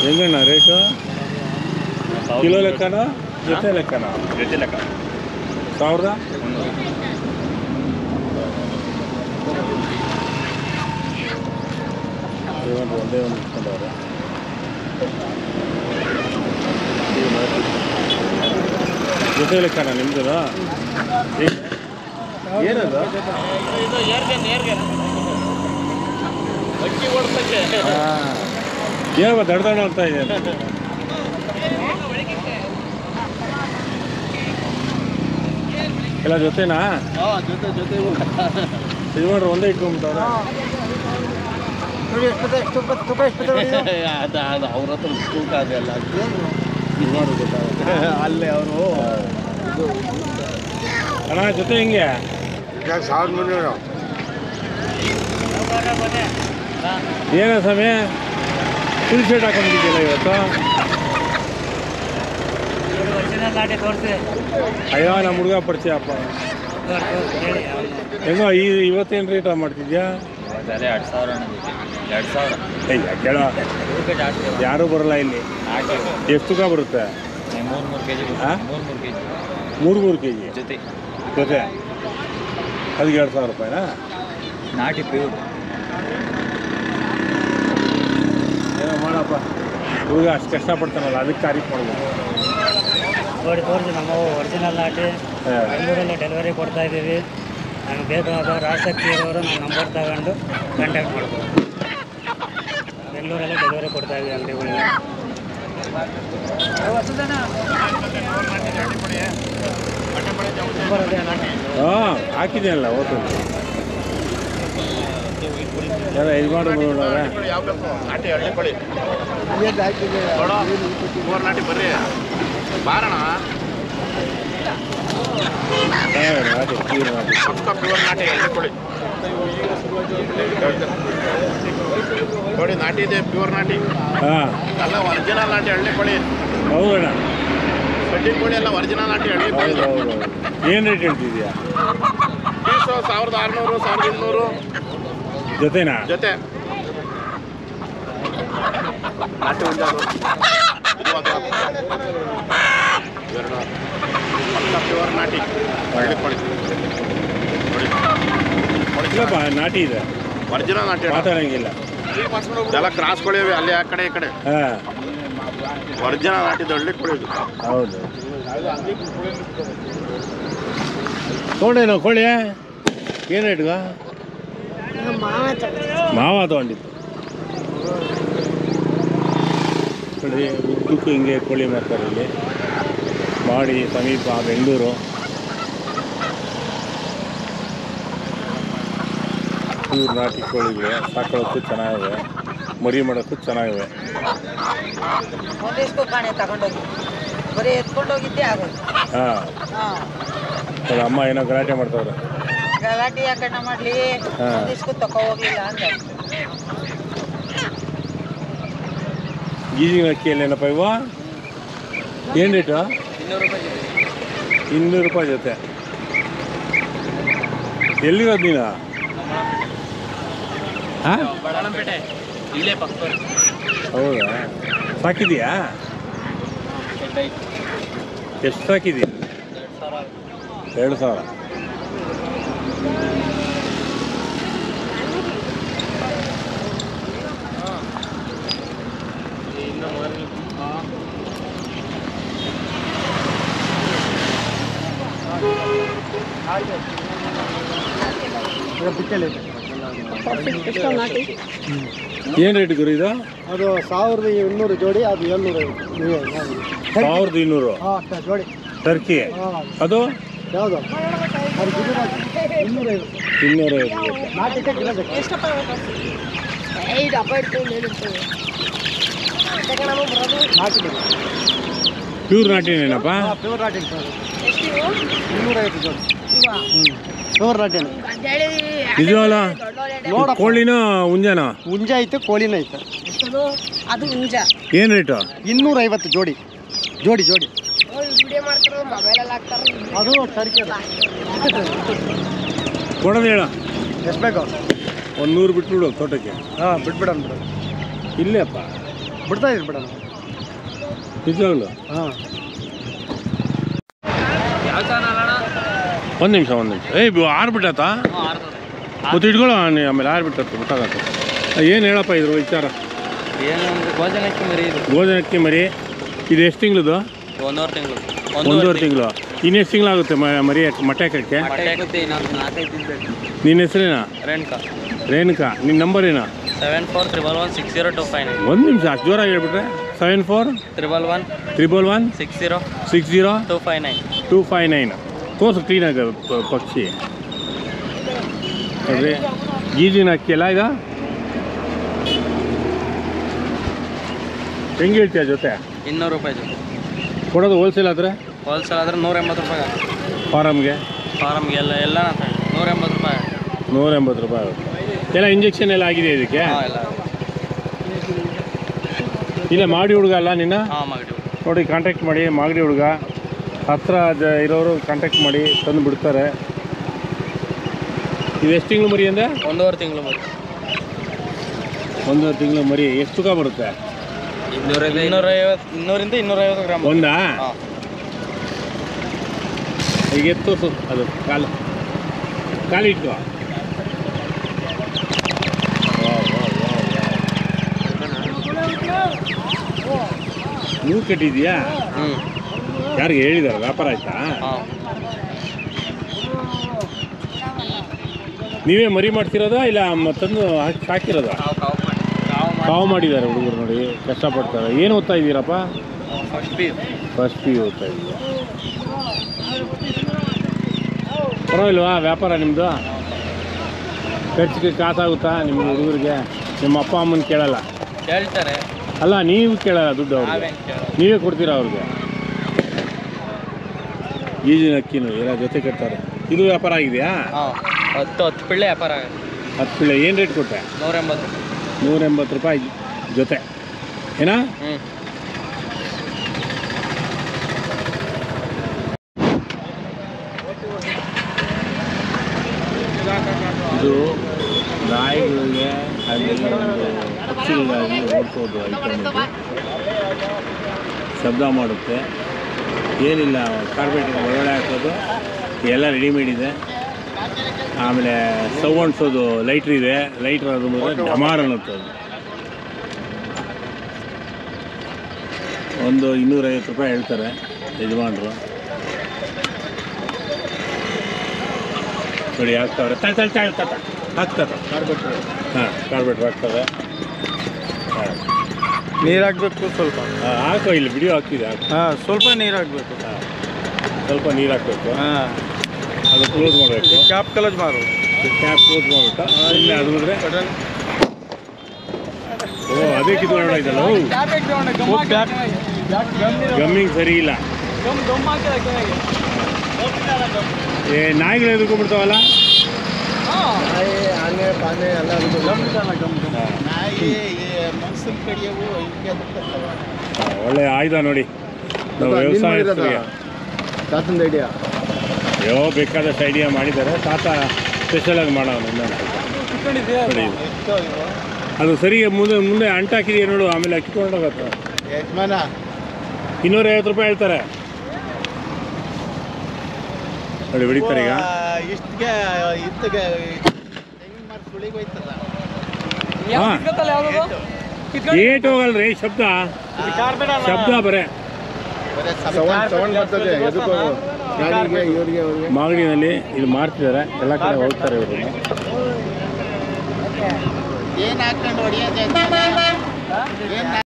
ಹೆಂಗಣ್ಣ rate kilo ಲೆಕ್ಕನ ಜೊತೆ ಲೆಕ್ಕನ ಜೊತೆ ಲೆಕ್ಕ ಸಾವಿರದ ಇವಾಗ ಒಂದೇ ಒಂದು ಇಟ್ಕೊಂಡವ್ರೆ ಜೊತೆ ಲೆಕ್ಕನ ನಿಮ್ದು ಏನದು ಇದು ಏರ್ಗೆ ನೇರ್ಗೆ ಅಕ್ಕಿ ಓಡಿಸಕ್ಕೆ ಯಾವ ದಡ ದಡ ಅಂತ ಇದೆ ಎಲ್ಲ ಜೊತೆನಾ ಹಾಂ ಜೊತೆ ಜೊತೆ ಯಜಮಾನ್ರು ಒಂದೇ ಇಟ್ಕೊಂಡ್ಬಿಟ್ಟವ್ರೆ ಅದು ಅದು ಅವ್ರ ಹತ್ರ ತೂಕ ಅದೆಲ್ಲ ಯಜಮಾನ್ರು ಗೊತ್ತಾಗುತ್ತೆ ಅಲ್ಲೇ ಅವರು ಅಣ್ಣ ಜೊತೆ ಹೆಂಗೆ ಸಾವಿರದ ಮುನ್ನೂರು ಏನ ಸಮಯ ಫುಲ್ ಶರ್ಟ್ ಹಾಕೊಂಡಿದ್ಯಲ್ಲ ಇವತ್ತು ಲಾಟಿ ತೋರಿಸಿ ಅಯ್ಯೋ ನಮ್ಮ ಹುಡುಗ ಪರಿಚಯ ಅಪ್ಪ ಹೆಂಗೋ ಈ ಇವತ್ತೇನು ರೇಟ್ ಮಾಡ್ತಿದ್ಯಾ ಅದೇ ಎರಡು ಸಾವಿರ ಎರಡು ಸಾವಿರ ಅಯ್ಯ ಕೇಳ ರೂಪಾಯಿ ಜಾಸ್ತಿ ಯಾರೂ ಬರಲ್ಲ ಇಲ್ಲಿ ನಾಟಿ ಎಷ್ಟು ತೂಕ ಬರುತ್ತೆ ಮೂರು ಮೂರು ಕೆ ಜಿ ಹಾ? ಮೂರು ಮೂರು ಕೆ ಜಿ ಮೂರು ಮೂರು ಕೆ ಜಿ ಜೊತೆ ಜೊತೆ ಅದಕ್ಕೆ ಎರಡು ಸಾವಿರ ರೂಪಾಯಿನಾ ನಾಟಿ ಪ್ಯೂರ್ ಏನೋ ಮಾಡಪ್ಪ ಹುಡುಗ ಅಷ್ಟು ಕಷ್ಟಪಡ್ತಾನಲ್ಲ ಅದಕ್ಕೆ ತಾರೀಫ್ ಮಾಡ್ಬೇಕು ನೋಡಿ ತೋರಿಸಿ ನಮ್ಮ ಒರಿಜಿನಲ್ ನಾಟಿ ಹಾ. ಬೆಂಗಳೂರಲ್ಲಿ ಡೆಲಿವರಿ ಕೊಡ್ತಾ ಇದ್ದೀವಿ ನಮಗೆ ಬೇಕಾದವರು ಆಸಕ್ತಿ ಇರೋರು ನಮ್ಮ ನಂಬರ್ ತಗೊಂಡು ಕಾಂಟ್ಯಾಕ್ಟ್ ಮಾಡ್ಬೋದು ಬೆಂಗಳೂರಲ್ಲಿ ಡೆಲಿವರಿ ಕೊಡ್ತಾ ಇದ್ದೀವಿ ಅಂಗಡಿಗಳಿಗೆ ನಂಬರ್ ಅದೇ ಅಲ್ಲ? ಹಾಂ ಹಾಕಿದ್ದೀನಲ್ಲ ಓಟು ಯಾರ ಯಜಮಾನ್ರು ನೋಡೋರೆ ನಾಟಿ ಹಳ್ಳಿಕೊಳ್ಳಿ ಮೂರು ನಾಟಿ ಬರ್ರಿ ಬಾರಣ ಚೆನ್ನಾಗಿದೆ ನಾಟಿ ಪ್ಯೂರ್ ನಾಟಿ ಪಕ್ಕ ಪ್ಯೂರ್ ನಾಟಿ ಹಳ್ಳಿಕೊಳ್ಳಿ ನೋಡಿ ನಾಟಿ ಇದೆ ಪ್ಯೂರ್ ನಾಟಿ ಹಾಂ ಎಲ್ಲ ಒರಿಜಿನಲ್ ನಾಟಿ ಹಳ್ಳಿಕೊಳ್ಳಿ ಹೌದಣ್ಣ ಹಳ್ಳಿ ಕೋಳಿ ಎಲ್ಲ ಒರಿಜಿನಲ್ ನಾಟಿ ಹಳ್ಳಿ ಕೋಳಿ ಹೌದು ಹೌದು ಹೌದು ಏನು ರೇಟ್ ಹೇಳ್ತಿದ್ಯಾ ಪೀಸು ಸಾವಿರದ ಆರುನೂರು ಸಾವಿರದ ಇನ್ನೂರು ಜೊತೆನಾ ಜೊತೆ ನಾಟಿ ಹುಂಜಾದು ಇದು ಅದು ಎರಡು ಪಕ್ಕ ಪ್ಯೂರ್ ನಾಟಿ ಹಳ್ಳಿ ಕೋಳಿ ನೋಡಿ ಇಲ್ಲಪ್ಪ ನಾಟಿ ಇದೆ ಒರಿಜಿನಲ್ ನಾಟಿ ಅಣ್ಣ. ಮಾತಾಡಂಗಿಲ್ಲ ಎಲ್ಲ ಕ್ರಾಸ್ ಕೊಳಿವೆ ಅಲ್ಲಿ ಆ ಕಡೆ ಈ ಕಡೆ ಹಾಂ ಒರಿಜಿನಲ್ ನಾಟಿದ ಹಳ್ಳಿ ಕೋಳಿ ಇದು ಹೌದು ತೊಗೊಂಡೇನು ಕೋಳಿ ಏನು ರೇಟ್ಗ ಮಾವ ತೊಗೊಂಡಿತ್ತು ನೋಡಿ ಉದ್ದಕ್ಕೂ ಹಿಂಗೆ ಕೋಳಿ ಮಾಡ್ತಾರೆ ಇಲ್ಲಿ ಮಾಡಿ ಸಮೀಪ ಬೆಂಗಳೂರು ಪ್ಯೂರ್ ನಾಟಿ ಕೋಳಿಗೆ ಸಾಕೊಳ್ಳೋಕ್ಕೂ ಚೆನ್ನಾಗಿವೆ ಮರಿ ಮಾಡೋಕ್ಕೂ ಚೆನ್ನಾಗಿವೆ ಒಂದಿಷ್ಟು ಕಾಣೆ ತಗೊಂಡೋಗಿ ಬರೀ ಎತ್ಕೊಂಡು ಹೋಗಿದ್ದೆ ಆಗೋದು ಹಾಂ ಹಾಂ ಅಮ್ಮ ಏನೋ ಗಲಾಟೆ ಮಾಡ್ತಾವ್ರೆ ಗಲಾಟೆ ಯಾಕಣ್ಣ ಮಾಡ್ಲಿ ಹಾ. ಒಂದಿಷ್ಟು ತಕೋ ಹೋಗ್ಲಿಲ್ಲ ಅಂತ ಗೀಜಿನ ಅಕ್ಕಿಯಲ್ಲಿ ಏನಪ್ಪ ಇವ ಏನು ರೇಟು ಇನ್ನೂರು ರೂಪಾಯಿ ಜೊತೆ ಎಲ್ಲಿರೋದು ನೀನು ಹಾಂ ಬಳಂಪೇಟೆ ಇಲ್ಲೇ ಪಕ್ಕ ಹೌದಾ ಸಾಕಿದೀಯಾ ಎಷ್ಟು ಸಾಕಿದೀಯ ಎರಡು ಸಾವಿರ ಏನು ರೇಟ್ ಗುರು ಇದು ಅದು ಸಾವಿರದ ಇನ್ನೂರು ಜೋಡಿ ಅದು ಏಳ್ನೂರ ಸಾವಿರದ ಇನ್ನೂರು ಹಾಂ ಜೋಡಿ ಟರ್ಕಿ ಹಾಂ ಅದು ಯಾವುದು ಅದು ಗುಜರಾತ್ ಇನ್ನೂರೈವತ್ತು ಇನ್ನೂರೈವತ್ತು ನಾಟಿ ಕಿಲೋ ನಾಟಿ ಪ್ಯೂರ್ ನಾಟಿನೇನಪ್ಪ ಹಾಂ ಪ್ಯೂರ್ ನಾಟಿ ಸರ್ ಇನ್ನೂರೈವತ್ತು ಜೋಡಿ ಹ್ಞೂ ಪ್ಯೂರ್ ನಾಟಿನ ಇದು ಅಲ್ಲ ನೋಡಪ್ಪ. ಕೋಳಿನೂ ಮುಂಜಾನ ಹುಂಜ ಐತೆ ಕೋಳಿನ ಐತೆ ಅದು ಹುಂಜ ಏನು ರೇಟು ಇನ್ನೂರೈವತ್ತು ಜೋಡಿ ಜೋಡಿ ಜೋಡಿ ಅದು ಟರ್ಕಿ ಕೊಡೋದು ಹೇಳ ಎಷ್ಟು ಬೇಕು ಒಂದು ನೂರು ಬಿಟ್ಬಿಡು ತೋಟಕ್ಕೆ ಹಾಂ ಬಿಟ್ಬಿಡೋಣ ಬಿಡು ಇಲ್ಲೇಪ್ಪ ಬಿಡ್ತಾ ಇದೀನಿ ಬಿಡೋಣ ನಿಜವಾಗ್ಲು ಹಾಂ ಯಾವ ಚಾನಲ್ ಅಣ್ಣ ಒಂದು ನಿಮಿಷ ಒಂದು ನಿಮಿಷ ಏಯ್ ಬ- ಆರ್ಬಿಟ್ಟತಾ ಮತ್ತೆ ಇಟ್ಕೊಳ್ಳೋ ನೀ ಆಮೇಲೆ ಆರ್ಬಿಟ್ಟತ್ತು ಗೊತ್ತಾಗತ್ತೆ ಏನು ಹೇಳಪ್ಪ ಇದ್ರ ವಿಚಾರ ಏನೊಂದು ಭೋಜನಕ್ಕೆ ಮರಿ ಇದು ಗೋಧನಕ್ಕಿ ಮರಿ ಇದು ಎಷ್ಟು ತಿಂಗಳದು ಒಂದೂವರೆ ತಿಂಗಳು ಒಂದೂವರೆ ತಿಂಗಳು ಇನ್ನೆಷ್ಟು ತಿಂಗಳಾಗುತ್ತೆ ಮ- ಮರಿ ಹಾಕ್- ಮೊಟ್ಟೆ ಹಾಕಕ್ಕೆ ಮೊಟ್ಟೆ ಹಾಕುತ್ತೆ ಇನ್ನೊಂದು ನಾಲ್ಕೈದು ತಿಂಗಳು ನಿನ್ನ ಹೆಸರೇನಾ ರೇಣುಕಾ ರೇಣುಕಾ ನಿನ್ನ ನಂಬರ್ ಏನಾ seven four triple one six zero two five nine ಒಂದು ನಿಮಿಷ ಅಷ್ಟು ಜೋರಾಗಿ ಹೇಳ್ಬಿಟ್ರೆ seven four triple one triple one six zero six zero two five nine two five nine ತೋರ್ಸು ಕ್ಲೀನಾಗ ಪಕ್ಷಿ ನೋಡ್ರಿ ಗೀಜಿನ ಅಕ್ಕಿ ಅಲ್ಲ ಈಗ ಹೆಂಗೆ ಹೇಳ್ತೀಯ ಜೊತೆ ಇನ್ನೂರು ರೂಪಾಯಿ ಜೊತೆ ಕೊಡೋದು ಹೋಲ್ಸೇಲ್ ಆದರೆ ಹೋಲ್ಸೇಲ್ ಆದ್ರೆ ನೂರ ಎಂಬತ್ತು ರೂಪಾಯಿ ಆಗುತ್ತೆ ಫಾರಮ್ಗೆ ಫಾರಮ್ಗೆ ಎಲ್ಲ ಎಲ್ಲ ನೂರ ಎಂಬತ್ತು ರೂಪಾಯಿ ನೂರ ಎಂಬತ್ತು ರೂಪಾಯಿ ಆಗುತ್ತೆ ಎಲ್ಲ ಇಂಜೆಕ್ಷನ್ ಎಲ್ಲ ಆಗಿದೆ ಇದಕ್ಕೆ ಹಾಂ ಎಲ್ಲ ಇಲ್ಲ ಮಾಡಿ ಹುಡುಗ ಅಲ್ಲ ನಿನ್ನ ಹಾಂ ಮಗಡಿ ನೋಡಿ ಕಾಂಟ್ಯಾಕ್ಟ್ ಮಾಡಿ ಮಾಗಡಿ ಹುಡುಗ ಹತ್ರ ಜ- ಇರೋರು ಕಾಂಟ್ಯಾಕ್ಟ್ ಮಾಡಿ ತಂದು ಬಿಡ್ತಾರೆ ಇದು ಎಷ್ಟು ತಿಂಗಳು ಮರಿ ಅಂದರೆ ಒಂದೂವರೆ ತಿಂಗಳು ಮರಿ ಒಂದು ತಿಂಗಳು ಮರಿ ಎಷ್ಟು ತೂಕ ಬರುತ್ತೆ ಇನ್ನೂರೈವತ್ತು ಇನ್ನೂರಿಂದ ಇನ್ನೂರೈವತ್ತು ಗ್ರಾಮ್ ಒಂದಾ ಹಾಂ ಈಗ ಎತ್ತು ಸು ಅದು ಕಾಲು ಕಾಲಿಟ್ಟು ನೀವು ಕಟ್ಟಿದ್ಯಾ ಹ್ಞೂ ಯಾರಿಗೆ ಹೇಳಿದಾರೆ ವ್ಯಾಪಾರ ಆಯ್ತಾ ಹಾಂ ನೀವೇ ಮರಿ ಮಾಡ್ತಿರೋದಾ ಇಲ್ಲ ಮ- ತಂದು ಹಾಕಿ ಸಾಕಿರೋದಾ ನಾವು ಕಾವು ಮಾಡಿ ಕಾವು ಮಾಡಿ ಕಾವು ಮಾಡಿದ್ದಾರೆ ಹುಡುಗರು ನೋಡಿ ಕಷ್ಟಪಡ್ತಾರೆ ಏನು ಓದ್ತಾ ಇದ್ದೀರಪ್ಪ ಫಸ್ಟ್ ಪಿ ಫಸ್ಟ್ ಪಿ ಓದ್ತಾ ಇದ್ದೀರಾ ಪರವಾಗಿಲ್ವಾ ವ್ಯಾಪಾರ ನಿಮ್ಮದು ಖರ್ಚಿಗೆ ಕಾಸಾಗುತ್ತಾ ನಿಮ್ಮ ಹುಡುಗರಿಗೆ ನಿಮ್ಮ ಅಪ್ಪ ಅಮ್ಮನ ಕೇಳಲ್ಲ ಹೇಳ್ತಾರೆ ಅಲ್ಲ ನೀವು ಕೇಳಲ್ಲ ದುಡ್ಡು ಅವ್ರಿಗೆ ನಾವೇನು ಕೇಳೋದು ನೀವೇ ಕೊಡ್ತೀರಾ ಅವ್ರಿಗೆ ಈಜಿನ ಅಕ್ಕಿನೂ ಎಲ್ಲ ಜೊತೆ ಕಟ್ತಾರೆ ಇದು ವ್ಯಾಪಾರ ಆಗಿದೆಯಾ ಹಾಂ ಹತ್ತು ಹತ್ತು ಪಿಳ್ಳೆ ವ್ಯಾಪಾರ ಆಗುತ್ತೆ ಹತ್ತು ಪಿಳ್ಳೆ ಏನು ರೇಟ್ ಕೊಟ್ಟೆ ನೂರ ಎಂಬತ್ತು ನೂರ ಎಂಬತ್ತು ರೂಪಾಯಿ ಜೊತೆ ಏನಾ ಹ್ಞೂ ಇದು ನಾಯಿಗಳಿಗೆ ಆಮೇಲೆ ಒಂದು ಪಕ್ಷಿಗಳಿಗಾಗಿ ಓಡಿಸೋದು ಐಟಮ್ ಇದು ಶಬ್ದ ಮಾಡುತ್ತೆ ಏನಿಲ್ಲ ಕಾರ್ಪೆಟಿನ ಒಳಗಡೆ ಹಾಕೋದು ಎಲ್ಲ ರೆಡಿಮೇಡ್ ಇದೆ ಆಮೇಲೆ ಸೌ ಅನ್ಸೋದು ಲೈಟ್ರ್ ಇದೆ ಲೈಟ್ರ್ ಅದು ಬಂದರೆ ಡಮಾರ್ ಅನ್ನುತ್ತೆ ಅದು ಒಂದು ಇನ್ನೂರೈವತ್ತು ರೂಪಾಯಿ ಹೇಳ್ತಾರೆ ಯಜಮಾನರು ನೋಡಿ ಹಾಕ್ತವ್ರೆ ತಳ್ ತಳ್ ತಳ್ ತಳ ಹಾಕ್ತಾರೆ ಹಾಂ ಕಾರ್ಬೆಟ್ರ್ ಹಾಕ್ತಾರೆ ಹಾಂ ನೀರು ಹಾಕ್ಬೇಕು ಸ್ವಲ್ಪ ಹಾಕೋ ಇಲ್ಲಿ ವಿಡಿಯೋ ಹಾಕಿದೆ ಹಾಕು ಹಾಂ ಸ್ವಲ್ಪ ನೀರು ಹಾಕ್ಬೇಕು ಹಾಂ ಸ್ವಲ್ಪ ನೀರು ಹಾಕಬೇಕು ಹಾಂ ಅದು ಕ್ಲೋಸ್ ಮಾಡಬೇಕು ಕ್ಯಾಪ್ ಕಲಜ್ ಮಾರು ಕ್ಯಾಪ್ ಕ್ಲೋಸ್ ಮಾಡಬೇಕು ಸುಮ್ಮನೆ ಅದು ಬಂದರೆ ಓ ಅದೇ ಕಿತ್ಕೊಂಡು ಇದಲ್ಲ ಓ ಗಮ್ಮಿಂಗ್ ಸರಿ ಇಲ್ಲ ಏ ನಾಯಿಗಳು ಎದುರ್ಕೊಂಡ್ಬಿಡ್ತಾವಲ್ಲ ಆನೆ ಪಾನೆ ಎಲ್ಲ ನಾಯಿ ಮನ್ಸಿನ ಕಡಿಯವು ಇವಕ್ಕೆ ಬರ್ತಾವ ಹಾ, ಒಳ್ಳೆ ಆಯುಧ ನೋಡಿ ನಾವು ವ್ಯವಸಾಯ ತಾತಂದ ಐಡಿಯಾ ಯೋ ಬೇಕಾದಷ್ಟು ಐಡಿಯಾ ಮಾಡಿದ್ದಾರೆ ತಾತ ಸ್ಪೆಷಲಾಗಿ ಮಾಡೋಣ ಇನ್ನೊಂದು ನೋಡಿ ಇದು. ಅದು ಸರಿ ಮುಂದೆ ಮುಂದೆ ಅಂಟಾಕಿದೆಯಾ ನೋಡು ಆಮೇಲೆ ಅಕ್ಕಿಕೊಂಡೋಗತ್ತೆ ಯಜಮಾನ ಇನ್ನೂರೈವತ್ತು ರೂಪಾಯಿ ಹೇಳ್ತಾರೆ ನೋಡಿ ಬಿಡಿತಾರೆ ಈಗ ಇಷ್ಟಿಗೆ ಇತ್ತಿಗೆ ತೆಂಗಿನ ಮರ ಸುಳಿಗೆ ಹೋಯ್ತದ ಹಾಂ ಏಟ್ ಹೋಗಲ್ರಿ ಶಬ್ದ ಶಬ್ದ ಬರೇ ಬರೀ ಸೌಂಡ್ ಸೌಂಡ್ ಬರ್ತದೆ ಎದಕ್ಕೋ ಗಾಡಿಗೆ ಇವ್ರಿಗೆ ಅವ್ರಿಗೆ ಮಾಗಡಿನಲ್ಲಿ ಇದು ಮಾಡ್ತಿದ್ದಾರೆ ಎಲ್ಲ ಕಡೆ ಹೋಗ್ತಾರೆ ಇವರು ಏನು ಹಾಕೊಂಡು ಹೊಡಿಯೋದು ಯಜಮಾನ? ಏನ್